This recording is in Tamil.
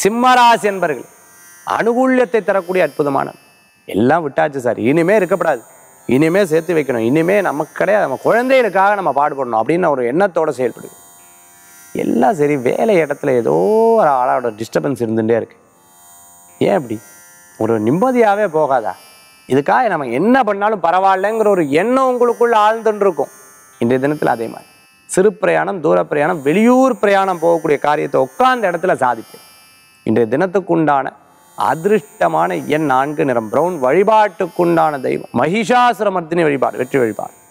சிம்மராசி என்பர்கள் அனுகூல்யத்தை தரக்கூடிய அற்புதமான எல்லாம் விட்டாச்சு சார் இனிமே இருக்கப்படாது இனிமே சேர்த்து வைக்கணும் இனிமே நமக்கு கிடையாது நம்ம குழந்தைகளுக்காக நம்ம பாடுபடணும் அப்படின்னு ஒரு எண்ணத்தோட செயல்படுது எல்லாம் சரி வேலை இடத்துல ஏதோ ஒரு ஆளோட டிஸ்டர்பன்ஸ் இருந்துகிட்டே இருக்கு ஏன் அப்படி ஒரு நிம்மதியாகவே போகாதா இதுக்காக நம்ம என்ன பண்ணாலும் பரவாயில்லைங்கிற ஒரு எண்ணம் உங்களுக்குள்ள ஆழ்ந்துன்னு இருக்கும் இன்றைய தினத்தில் அதே மாதிரி சிறு பிரயாணம் தூர பிரயாணம் வெளியூர் பிரயாணம் போகக்கூடிய காரியத்தை உட்கார்ந்த இடத்துல சாதிப்பேன் இன்றைய தினத்துக்குண்டான அதிருஷ்டமான எண் நான்கு நிறம் பிரவுன் வழிபாட்டுக்குண்டான தெய்வம் மகிஷாசுரமர்த்தினி வழிபாடு வெற்றி வழிபாடு